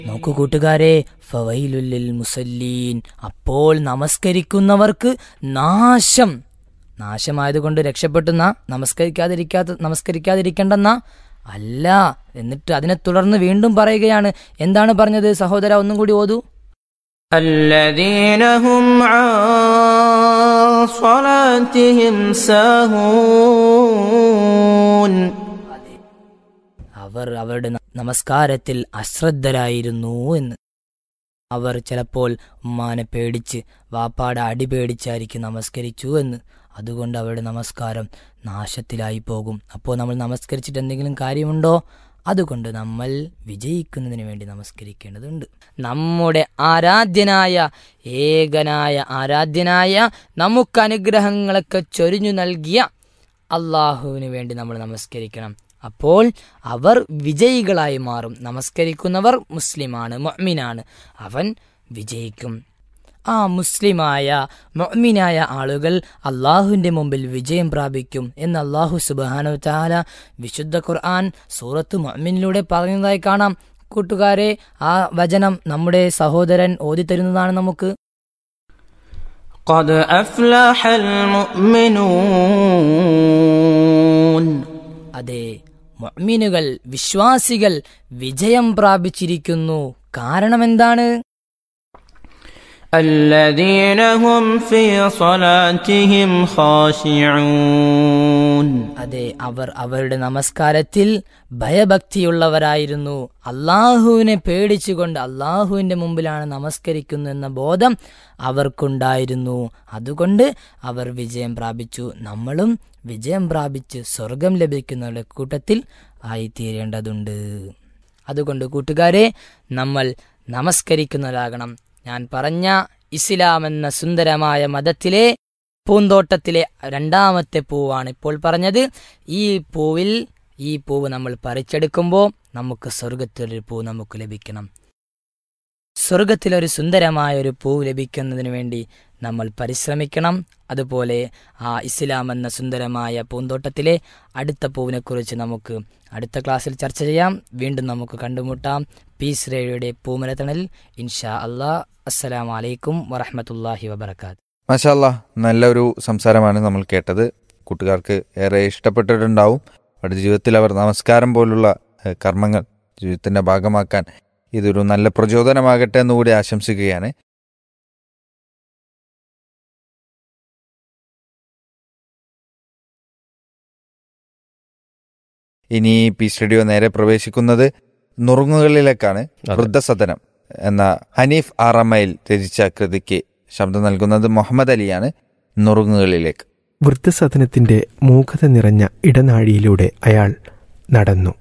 നോക്കൂ കൂട്ടുകാരെ ഫവൈലുല്ലിൽ മുസല്ലീൻ അപ്പോൾ നമസ്കരിക്കുന്നവർക്ക് നാശം നാശമായതുകൊണ്ട് രക്ഷപ്പെട്ടുന്ന നമസ്കരിക്കാതിരിക്കാത്ത നമസ്കരിക്കാതിരിക്കേണ്ടെന്ന അല്ല എന്നിട്ട് അതിനെ തുടർന്ന് വീണ്ടും പറയുകയാണ് എന്താണ് പറഞ്ഞത് സഹോദര ഒന്നും കൂടി ഓതൂ الذين هم عن صلاتهم ساهون അവർ അവരുടെ ന- നമസ്കാരത്തിൽ അശ്രദ്ധരായിരുന്നു എന്ന് അവർ ചിലപ്പോൾ ഉമ്മാനെ പേടിച്ച് വാപ്പാടെ അടി പേടിച്ചായിരിക്കും നമസ്കരിച്ചു എന്ന് അതുകൊണ്ട് അവരുടെ നമസ്കാരം നാശത്തിലായി പോകും അപ്പോൾ നമ്മൾ നമസ്കരിച്ചിട്ട് എന്തെങ്കിലും കാര്യമുണ്ടോ അതുകൊണ്ട് നമ്മൾ വിജയിക്കുന്നതിന് വേണ്ടി നമസ്കരിക്കേണ്ടതുണ്ട് നമ്മുടെ ആരാധ്യനായ ഏകനായ ആരാധ്യനായ നമുക്ക് അനുഗ്രഹങ്ങളൊക്കെ ചൊരിഞ്ഞു നൽകിയ അള്ളാഹുവിന് വേണ്ടി നമ്മൾ നമസ്കരിക്കണം അപ്പോൾ അവർ വിജയികളായി മാറും നമസ്കരിക്കുന്നവർ മുസ്ലിമാണ് മൊമിനാണ് അവൻ വിജയിക്കും ആ മുസ്ലിമായ മൊമിനായ ആളുകൾ അള്ളാഹുവിൻ്റെ മുമ്പിൽ വിജയം പ്രാപിക്കും എന്ന് അള്ളാഹു സുബാനു താല വിശുദ്ധ ഖുർആൻ സൂറത്ത് മൊമിനിലൂടെ പറഞ്ഞതായി കാണാം കൂട്ടുകാരെ ആ വചനം നമ്മുടെ സഹോദരൻ ഓതിത്തരുന്നതാണ് നമുക്ക് قد أفلح المؤمنون അതെ മൊമിനുകൾ വിശ്വാസികൾ വിജയം പ്രാപിച്ചിരിക്കുന്നു കാരണം എന്താണ് الذين هم في صلاتهم خاشعون അതെ അവർ അവരുടെ നമസ്കാരത്തിൽ ഭയഭക്തിയുള്ളവരായിരുന്നു അള്ളാഹുവിനെ പേടിച്ചുകൊണ്ട് അള്ളാഹുവിന്റെ മുമ്പിലാണ് നമസ്കരിക്കുന്നു എന്ന ബോധം അവർക്കുണ്ടായിരുന്നു അതുകൊണ്ട് അവർ വിജയം പ്രാപിച്ചു നമ്മളും വിജയം പ്രാപിച്ച് സ്വർഗം ലഭിക്കുന്നവരുടെ കൂട്ടത്തിൽ ആയിത്തീരേണ്ടതുണ്ട് അതുകൊണ്ട് കൂട്ടുകാരെ നമ്മൾ നമസ്കരിക്കുന്നവരാകണം ഞാൻ പറഞ്ഞ ഇസ്ലാം എന്ന സുന്ദരമായ മതത്തിലെ പൂന്തോട്ടത്തിലെ രണ്ടാമത്തെ പൂവാണ് ഇപ്പോൾ പറഞ്ഞത് ഈ പൂവിൽ ഈ പൂവ് നമ്മൾ പറിച്ചെടുക്കുമ്പോൾ നമുക്ക് സ്വർഗത്തിലൊരു പൂ നമുക്ക് ലഭിക്കണം സ്വർഗത്തിലൊരു സുന്ദരമായ ഒരു പൂ ലഭിക്കുന്നതിന് വേണ്ടി നമ്മൾ പരിശ്രമിക്കണം അതുപോലെ ആ ഇസ്ലാം എന്ന സുന്ദരമായ പൂന്തോട്ടത്തിലെ അടുത്ത പൂവിനെക്കുറിച്ച് നമുക്ക് അടുത്ത ക്ലാസ്സിൽ ചർച്ച ചെയ്യാം വീണ്ടും നമുക്ക് കണ്ടുമുട്ടാം പീസ് റേഡിയോയുടെ പൂമരത്തണൽ ഇൻഷാ അല്ലാ അസ്സലാമലൈക്കും വറഹമത്തല്ലാഹി വബർക്കാത്ത് മാഷാല്ല നല്ലൊരു സംസാരമാണ് നമ്മൾ കേട്ടത് കൂട്ടുകാർക്ക് ഏറെ ഇഷ്ടപ്പെട്ടിട്ടുണ്ടാവും അവരുടെ ജീവിതത്തിൽ അവർ നമസ്കാരം പോലുള്ള ഏഹ്, കർമ്മങ്ങൾ ജീവിതത്തിന്റെ ഭാഗമാക്കാൻ ഇതൊരു നല്ല പ്രചോദനമാകട്ടെ എന്നുകൂടി ആശംസിക്കുകയാണ് ഇനി പി സ്റ്റുഡിയോ നേരെ പ്രവേശിക്കുന്നത് നുറുങ്ങുകളിലേക്കാണ് വൃദ്ധസദനം എന്ന ഹനീഫ് ആറമ്മയിൽ രചിച്ച കൃതിക്ക് ശബ്ദം നൽകുന്നത് മുഹമ്മദ് അലിയാണ് നുറുങ്ങുകളിലേക്ക് വൃദ്ധസദനത്തിന്റെ മൂകത നിറഞ്ഞ ഇടനാഴിയിലൂടെ അയാൾ നടന്നു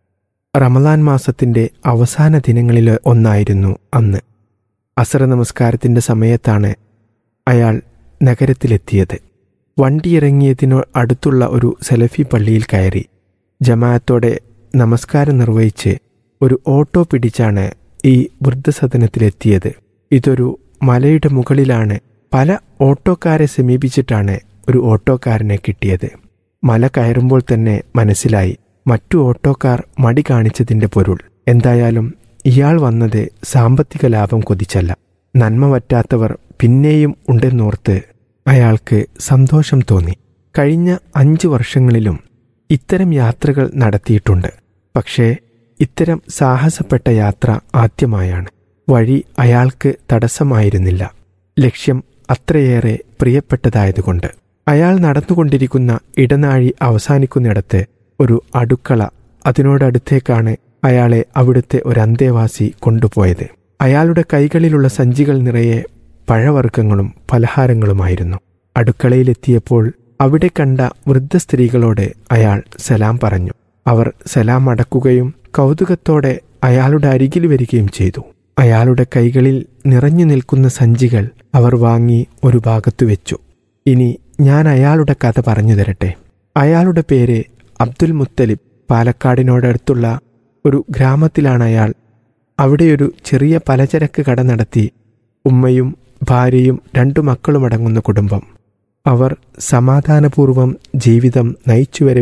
റമദാൻ മാസത്തിന്റെ അവസാന ദിനങ്ങളിൽ ഒന്നായിരുന്നു അന്ന് അസറ നമസ്കാരത്തിന്റെ സമയത്താണ് അയാൾ നഗരത്തിലെത്തിയത് വണ്ടിയിറങ്ങിയതിനു അടുത്തുള്ള ഒരു സലഫി പള്ളിയിൽ കയറി ജമാഅത്തോടെ നമസ്കാരം നിർവഹിച്ച് ഒരു ഓട്ടോ പിടിച്ചാണ് ഈ വൃദ്ധസദനത്തിലെത്തിയത് ഇതൊരു മലയുടെ മുകളിലാണ് പല ഓട്ടോക്കാരെ സമീപിച്ചിട്ടാണ് ഒരു ഓട്ടോക്കാരനെ കിട്ടിയത് മല കയറുമ്പോൾ തന്നെ മനസ്സിലായി മറ്റു ഓട്ടോക്കാർ മടി കാണിച്ചതിന്റെ പൊരുൾ എന്തായാലും ഇയാൾ വന്നത് സാമ്പത്തിക ലാഭം കൊതിച്ചല്ല നന്മ പറ്റാത്തവർ പിന്നെയും ഉണ്ടെന്നോർത്ത് അയാൾക്ക് സന്തോഷം തോന്നി കഴിഞ്ഞ അഞ്ചു വർഷങ്ങളിലും ഇത്തരം യാത്രകൾ നടത്തിയിട്ടുണ്ട് പക്ഷേ ഇത്തരം സാഹസപ്പെട്ട യാത്ര ആദ്യമായാണ് വഴി അയാൾക്ക് തടസ്സമായിരുന്നില്ല ലക്ഷ്യം അത്രയേറെ പ്രിയപ്പെട്ടതായതുകൊണ്ട് അയാൾ നടന്നുകൊണ്ടിരിക്കുന്ന ഇടനാഴി അവസാനിക്കുന്നിടത്ത് ഒരു അടുക്കള അതിനോടടുത്തേക്കാണ് അയാളെ അവിടുത്തെ ഒരു അന്തേവാസി കൊണ്ടുപോയത് അയാളുടെ കൈകളിലുള്ള സഞ്ചികൾ നിറയെ പഴവർഗ്ഗങ്ങളും പലഹാരങ്ങളുമായിരുന്നു അടുക്കളയിലെത്തിയപ്പോൾ അവിടെ കണ്ട വൃദ്ധ സ്ത്രീകളോട് അയാൾ സലാം പറഞ്ഞു അവർ സലാം അടക്കുകയും കൗതുകത്തോടെ അയാളുടെ അരികിൽ വരികയും ചെയ്തു അയാളുടെ കൈകളിൽ നിറഞ്ഞു നിൽക്കുന്ന സഞ്ചികൾ അവർ വാങ്ങി ഒരു ഭാഗത്തു വെച്ചു ഇനി ഞാൻ അയാളുടെ കഥ പറഞ്ഞു തരട്ടെ അയാളുടെ പേര് അബ്ദുൽ മുത്തലിബ് പാലക്കാടിനോടടുത്തുള്ള ഒരു ഗ്രാമത്തിലാണ് അയാൾ അവിടെയൊരു ചെറിയ പലചരക്ക് കട നടത്തി ഉമ്മയും ഭാര്യയും രണ്ടു മക്കളുമടങ്ങുന്ന കുടുംബം അവർ സമാധാനപൂർവം ജീവിതം നയിച്ചുവരെ